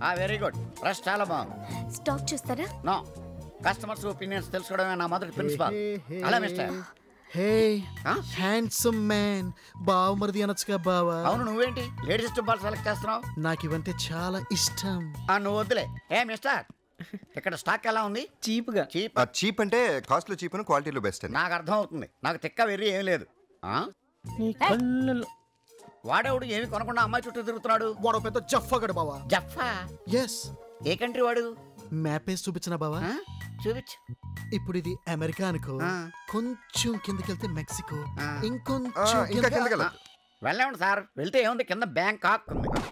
ఆ very good fresh చాలా బాగుంది స్టాక్ చూస్తారా నో కస్టమర్స్ ఒపీనియన్స్ తెలుసుకోవడమే నా మొదటి ప్రిన్సిపాల్ అలా mister hey Huh? Handsome man బావమరిది అనొచ్చుగా బావా అవును నువ్వేంటి లేడీస్ బాల్ సెలెక్ట్ చేస్తున్నావు నాకు ఇవంటే చాలా ఇష్టం ఆ, నువ్వు వద్దులే ఏ మిస్టర్ ఇక్కడ స్టాక్ ఎలా ఉంది చీప్గా చీప్ చీప్ అంటే కాస్ట్లో చీప్ అని క్వాలిటీలో బెస్ట్ అని నాకు అర్థం అవుతుంది నాకు తిక్క వెర్రి ఏం లేదు ఆ? నీ కళ్ళలో వాడేవాడు ఏమి కొనకుండా అమ్మాయి చుట్టూ తిరుగుతున్నాడు వాడు పెద్ద జఫ్ఫగడు బావా జఫా ఎస్ ఏ కంట్రీ వాడు మ్యాప్ వేసి చూపించిన బావా ఆ? చూపించు ఇప్పుడు ఇది అమెరికా అనుకో ఆ. కొంచెం కిందకెళ్తే మెక్సికో ఆ. ఆ, ఇంకొంచెం ఇంకా కిందకి- కిందకి వెళ్ళదు వెళ్ళండి సార్ వెళ్తే ఏముంది కింద బ్యాంక్ కాక్ ఉంది